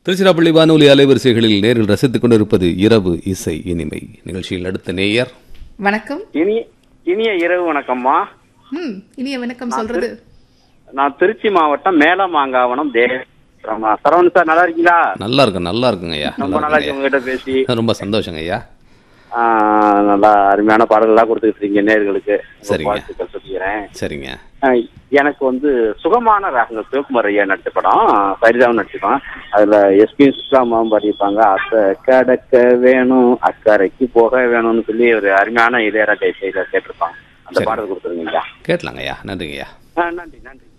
திருச்சிராப்பள்ளி வானொலி அலைவரிசைகளில் நேரில் ரசித்துக் கொண்டிருப்பது இரவு இசை இனிமை நிகழ்ச்சியில் அடுத்த நேயர் வணக்கம் இனிய இனிய இரவு வணக்கம்மா ம் இனிய வணக்கம் சொல்றது நான் திருச்சி மாவட்டம் மேலமாங்காவனம் தேவ சரவணன் சார் நல்லா இருக்கீங்களா நல்லா இருக்கு நல்லா இருக்குங்க ஐயா ரொம்ப நல்லா நாளா இருக்கு இருக்குங்க உங்ககிட்ட பேசி ஐயா ரொம்ப சந்தோஷங்க ஐயா ஆ, நல்லா அருமையான பாடல்கள்லாம் கொடுத்துட்டு இருக்கீங்க நேர்களுக்கு உங்க சரிங்க. வாழ்த்துக்கள் சொல்லிக்கிறேன் சரிங்க ஆ, எனக்கு வந்து சுகமான ராகங்கள் சிவகுமார் ஐயா நடிச்ச படம் சரிதாவும் நடிச்சிருப்பான் அதுல எஸ்பி சுஷ்லாமாவும் பாடியிருப்பாங்க அத்தை கடக்க வேணும் அக்கறைக்கு போக வேணும்னு சொல்லி ஒரு அருமையான இளையராஜா இசையில கேட்டிருப்பாங்க அந்த சரி. பாடல் கொடுத்துருங்க ஐயா கேட்டலாங்க ஐயா நன்றிங்க ஐயா ஆ, நன்றி நன்றி